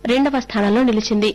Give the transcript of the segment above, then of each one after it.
రెండవ స్థానంలో నిలిచింది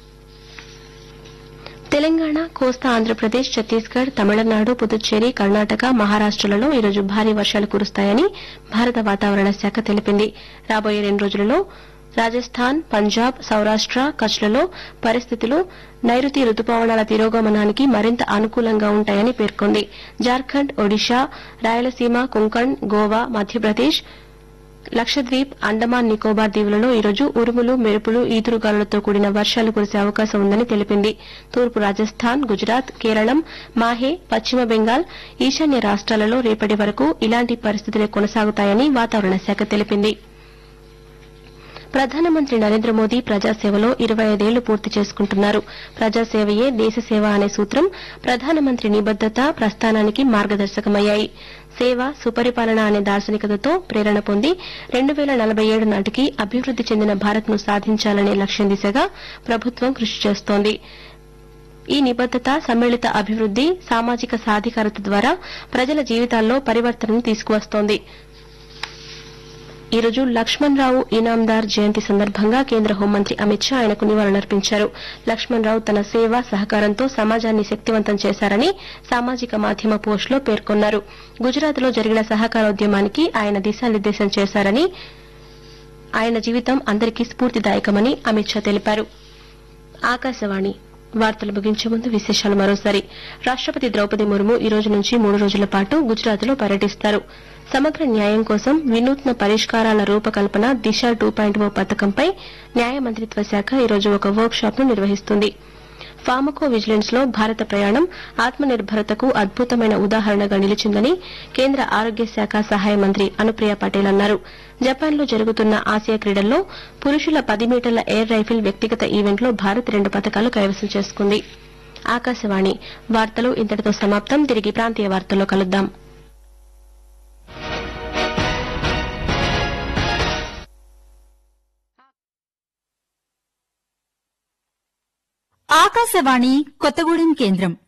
తెలంగాణ కోస్తా ఆంధ్రప్రదేశ్ ఛత్తీస్గఢ్ తమిళనాడు పుదుచ్చేరి కర్ణాటక మహారాష్టలలో ఈరోజు భారీ వర్షాలు కురుస్తాయని భారత వాతావరణ శాఖ తెలిపింది రాబోయే రెండు రోజులలో రాజస్థాన్ పంజాబ్ సౌరాష్ట కచ్లలో పరిస్థితులు నైరుతి రుతుపవనాల తిరోగమనానికి మరింత అనుకూలంగా ఉంటాయని పేర్కొంది జార్ఖండ్ ఒడిషా రాయలసీమ కొంకణ్ గోవా మధ్యప్రదేశ్ లక్షద్వీప్ అండమాన్ నికోబార్ దీవులలో ఈరోజు ఉరుములు మెరుపులు ఈదురుగాలులతో కూడిన వర్షాలు కురిసే అవకాశం ఉందని తెలిపింది తూర్పు రాజస్థాన్ గుజరాత్ కేరళం మాహే పశ్చిమ బెంగాల్ ఈశాన్య రాష్ట్రాలలో రేపటి వరకు ఇలాంటి పరిస్థితులే కొనసాగుతాయని వాతావరణ శాఖ తెలిపింది ప్రధానమంత్రి నరేంద్ర మోదీ ప్రజాసేవలో ఇరవై ఐదేళ్లు పూర్తి చేసుకుంటున్నారు ప్రజాసేవయే దేశసేవ అనే సూత్రం ప్రధానమంత్రి నిబద్దత ప్రస్థానానికి మార్గదర్శకమయ్యాయి సేవ సుపరిపాలన అనే దార్శనికతతో ప్రేరణ పొంది రెండు వేల నలభై ఏడు నాటికి అభివృద్ది చెందిన భారత్ను సాధించాలనే లక్ష్యం దిశగా ప్రభుత్వం కృషి చేస్తోంది ఈ నిబద్దత సమ్మిళిత అభివృద్ది సామాజిక సాధికారత ద్వారా ప్రజల జీవితాల్లో పరివర్తనను తీసుకువస్తోంది ఈ రోజు లక్ష్మణ్ రావు ఇనాందార్ జయంతి సందర్భంగా కేంద్ర హోంమంత్రి అమిత్ షా ఆయనకు నివాళులర్పించారు లక్ష్మణ్ రావు తన సేవ సహకారంతో సమాజాన్ని శక్తివంతం చేశారని సామాజిక మాధ్యమ పోస్టులో పేర్కొన్నారు గుజరాత్ లో జరిగిన సహకారోద్యమానికి ఆయన దిశానిర్దేశం చేశారని ఆయన జీవితం అందరికీ స్ఫూర్తిదాయకమని అమిత్ షా తెలిపారు ఆకాశవాణి వార్తలు ముగించే ముందు విశేషాలు మరోసారి రాష్టపతి ద్రౌపది ముర్ము ఈ రోజు నుంచి మూడు రోజుల పాటు గుజరాత్ లో పర్యటిస్తారు సమగ్ర న్యాయం కోసం వినూత్న పరిష్కారాల రూపకల్పన దిశ టూ పాయింట్ ఓ పథకంపై న్యాయ మంత్రిత్వ శాఖ ఈ రోజు ఒక వర్క్ షాప్ ను నిర్వహిస్తుంది ఫార్మకో విజిలెన్స్ లో భారత ప్రయాణం ఆత్మనిర్భరతకు అద్భుతమైన ఉదాహరణగా నిలిచిందని కేంద్ర ఆరోగ్య శాఖ సహాయ మంత్రి అనుప్రియ పటేల్ అన్నారు జపాన్ లో జరుగుతున్న ఆసియా క్రీడల్లో పురుషుల పది మీటర్ల ఎయిర్ రైఫిల్ వ్యక్తిగత ఈవెంట్లో భారత్ రెండు పథకాలు కైవసం చేసుకుంది ఆకాశవాణి వార్తలు ఇంతటితో సమాప్తం తిరిగి ప్రాంతీయ వార్తల్లో కలుద్దాం ఆకాశవాణి కొత్తగూడెం కేంద్రం